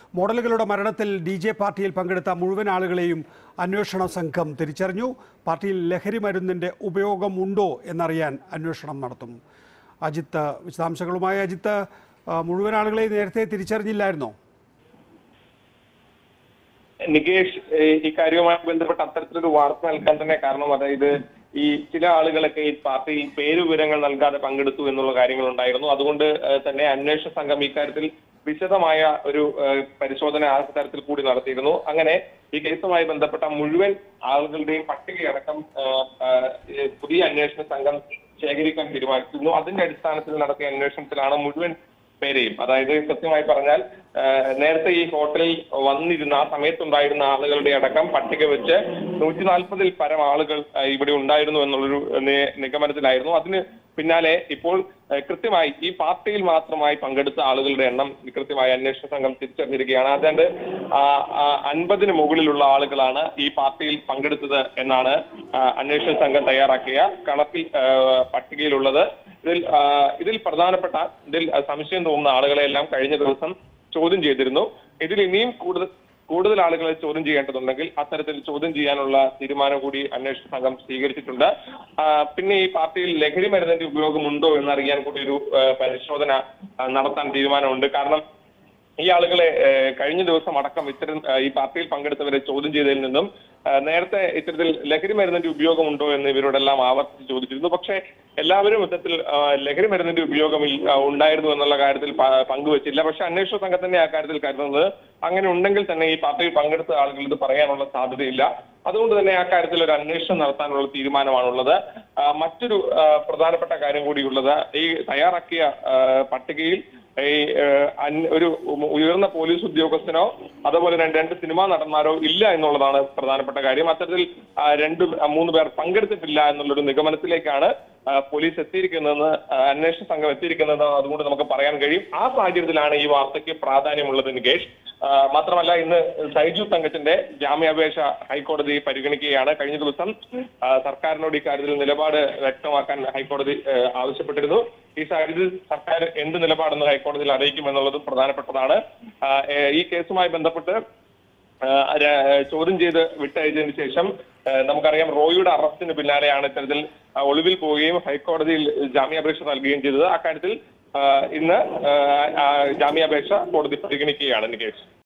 മോഡലുകളുടെ മരണത്തിൽ D J പാർട്ടിയിൽ പങ്കെടുത്ത മുഴുവൻ ആളുകളെയും അന്വേഷണ സംഘം തിരിച്ചറിഞ്ഞു പാർട്ടിയിൽ ലഹരി മരുന്നിന്റെ ഉപയോഗമുണ്ടോ എന്നറിയാൻ അന്വേഷണം നടത്തും അജിത്ത് വിശദാംശങ്ങളുമായി അജിത്ത് ആ, മുഴുവൻ ആളുകളെയും നേരത്തെ തിരിച്ചറിഞ്ഞില്ലായിരുന്നോ നികേഷ് ഏഹ് ഈ കാര്യവുമായി ബന്ധപ്പെട്ട് അത്തരത്തിലൊരു വാർത്ത നൽകാൻ തന്നെ കാരണം അതായത് ഈ ചില ആളുകളൊക്കെ ഈ പാർട്ടിയിൽ പേര് വിവരങ്ങൾ നൽകാതെ പങ്കെടുത്തു എന്നുള്ള കാര്യങ്ങൾ ഉണ്ടായിരുന്നു അതുകൊണ്ട് ഏഹ് തന്നെ അന്വേഷണ സംഘം ഇക്കാര്യത്തിൽ വിശദമായ ഒരു ഏഹ് പരിശോധന ആ തരത്തിൽ കൂടി നടത്തിയിരുന്നു അങ്ങനെ ഈ കേസുമായി ബന്ധപ്പെട്ട മുഴുവൻ ആളുകളുടെയും പട്ടികയടക്കം ഏഹ് ഏഹ് ഈ പുതിയ അന്വേഷണ സംഘം ശേഖരിക്കാൻ തീരുമാനിച്ചിരുന്നു അതിന്റെ അടിസ്ഥാനത്തിൽ നടത്തിയ അന്വേഷണത്തിലാണ് മുഴുവൻ പേരെയും അതായത് കൃത്യമായി പറഞ്ഞാൽ ആ, നേരത്തെ ഈ ഹോട്ടലിൽ വന്നിരുന്ന ആ സമയത്തുണ്ടായിരുന്ന ആളുകളുടെ അടക്കം പട്ടിക വെച്ച് നൂറ്റി നാൽപ്പതിൽ പരം ആളുകൾ ആ, ഇവിടെ ഉണ്ടായിരുന്നു എന്നുള്ളൊരു നി- നിഗമനത്തിലായിരുന്നു അതിന് പിന്നാലെ ഇപ്പോൾ ആ, കൃത്യമായി ഈ പാർട്ടിയിൽ മാത്രമായി പങ്കെടുത്ത ആളുകളുടെ എണ്ണം കൃത്യമായി അന്വേഷണ സംഘം തിരിച്ചറിഞ്ഞിരിക്കുകയാണ് അതാണ്ട് ആ, ആ, അൻപതിന് മുകളിലുള്ള ആളുകളാണ് ഈ പാർട്ടിയിൽ പങ്കെടുത്തത് എന്നാണ് ആ, അന്വേഷണ സംഘം തയ്യാറാക്കിയ കണക്കിൽ ആ, പട്ടികയിലുള്ളത് ഇതിൽ ആ, ഇതിൽ പ്രധാനപ്പെട്ട ഇതിൽ സംശയം തോന്നുന്ന ആളുകളെ എല്ലാം കഴിഞ്ഞ ദിവസം ചോദ്യം ചെയ്തിരുന്നു ഇതിൽ ഇനിയും കൂടുതൽ കൂടുതൽ ആളുകളെ ചോദ്യം ചെയ്യേണ്ടതുണ്ടെങ്കിൽ അത്തരത്തിൽ ചോദ്യം ചെയ്യാനുള്ള തീരുമാനം കൂടി അന്വേഷണ സംഘം സ്വീകരിച്ചിട്ടുണ്ട് ആ, പിന്നെ ഈ പാർട്ടിയിൽ ലഹരി മരുന്നിന്റെ ഉപയോഗമുണ്ടോ എന്നറിയാൻ കൂടി ഒരു ആ, പരിശോധന ആ, നടത്താൻ തീരുമാനമുണ്ട് കാരണം ഈ ആളുകളെ ഏഹ്, കഴിഞ്ഞ ദിവസം അടക്കം ഇത്തരം ഏഹ്, ഈ പാർട്ടിയിൽ പങ്കെടുത്തവരെ ചോദ്യം ചെയ്തതിൽ നിന്നും ഏഹ്, നേരത്തെ ഇത്തരത്തിൽ ലഹരി മരുന്നിന്റെ ഉപയോഗം ഉണ്ടോ എന്ന് ഇവരോടെല്ലാം ആവർത്തിച്ച് ചോദിച്ചിരുന്നു പക്ഷേ എല്ലാവരും ഇത്തരത്തിൽ ആഹ്, ലഹരി മരുന്നിന്റെ ഉപയോഗം ഇൽ- ആഹ്, ഉണ്ടായിരുന്നു എന്നുള്ള കാര്യത്തിൽ പ- പങ്കുവച്ചില്ല പക്ഷെ അന്വേഷണ സംഘം തന്നെ ആ കാര്യത്തിൽ കരുതുന്നത് അങ്ങനെ ഉണ്ടെങ്കിൽ തന്നെ ഈ പാർട്ടിയിൽ പങ്കെടുത്ത ആളുകൾ ഇത് പറയാനുള്ള സാധ്യതയില്ല അതുകൊണ്ട് തന്നെ ആ കാര്യത്തിൽ ഒരു അന്വേഷണം നടത്താനുള്ള തീരുമാനമാണുള്ളത് ആ, മറ്റൊരു ആ, പ്രധാനപ്പെട്ട കാര്യം കൂടിയുള്ളത് ഈ തയ്യാറാക്കിയ ആ, പട്ടികയിൽ ഈ ഏഹ്, അൻ- ഒരു ഉ- ഉയർന്ന പോലീസ് ഉദ്യോഗസ്ഥനോ അതുപോലെ രണ്ട് രണ്ട് സിനിമാ നടന്മാരോ ഇല്ല എന്നുള്ളതാണ് പ്രധാനപ്പെട്ട കാര്യം അത്തരത്തിൽ ആ, രണ്ട് ആ, മൂന്ന് പേർ പങ്കെടുത്തിട്ടില്ല എന്നുള്ളൊരു നിഗമനത്തിലേക്കാണ് ആ, പോലീസ് എത്തിയിരിക്കുന്നതെന്ന് ആ, അന്വേഷണ സംഘം എത്തിയിരിക്കുന്നത് അതുകൊണ്ട് നമുക്ക് പറയാൻ കഴിയും ആ സാഹചര്യത്തിലാണ് ഈ വാർത്തയ്ക്ക് പ്രാധാന്യമുള്ളത് നികേഷ് ആ, മാത്രമല്ല ഇന്ന് സൈജു തങ്കച്ചന്റെ ജാമ്യാപേക്ഷ ഹൈക്കോടതി പരിഗണിക്കുകയാണ് കഴിഞ്ഞ ദിവസം ആ, സർക്കാരിനോട് ഇക്കാര്യത്തിൽ നിലപാട് വ്യക്തമാക്കാൻ ഹൈക്കോടതി ആ, ആവശ്യപ്പെട്ടിരുന്നു ഈ സാഹചര്യത്തിൽ സർക്കാർ എന്ത് നിലപാടെന്ന് ഹൈക്കോടതിയിൽ അറിയിക്കുമെന്നുള്ളതും പ്രധാനപ്പെട്ടതാണ് ആ, ഏ, ഈ കേസുമായി ബന്ധപ്പെട്ട് ആ, ര- ചോദ്യം ചെയ്ത് വിട്ടയച്ചതിന് ശേഷം ആ, നമുക്കറിയാം റോയിയുടെ അറസ്റ്റിന് പിന്നാലെയാണ് ഇത്തരത്തിൽ ആ, ഒളിവിൽ പോവുകയും ഹൈക്കോടതിയിൽ ജാമ്യാപേക്ഷ നൽകുകയും ചെയ്തത് അക്കാര്യത്തിൽ ആ, ഇന്ന് ആ, ആ, ജാമ്യാപേക്ഷ കോടതി പരിഗണിക്കുകയാണ് നികേഷ്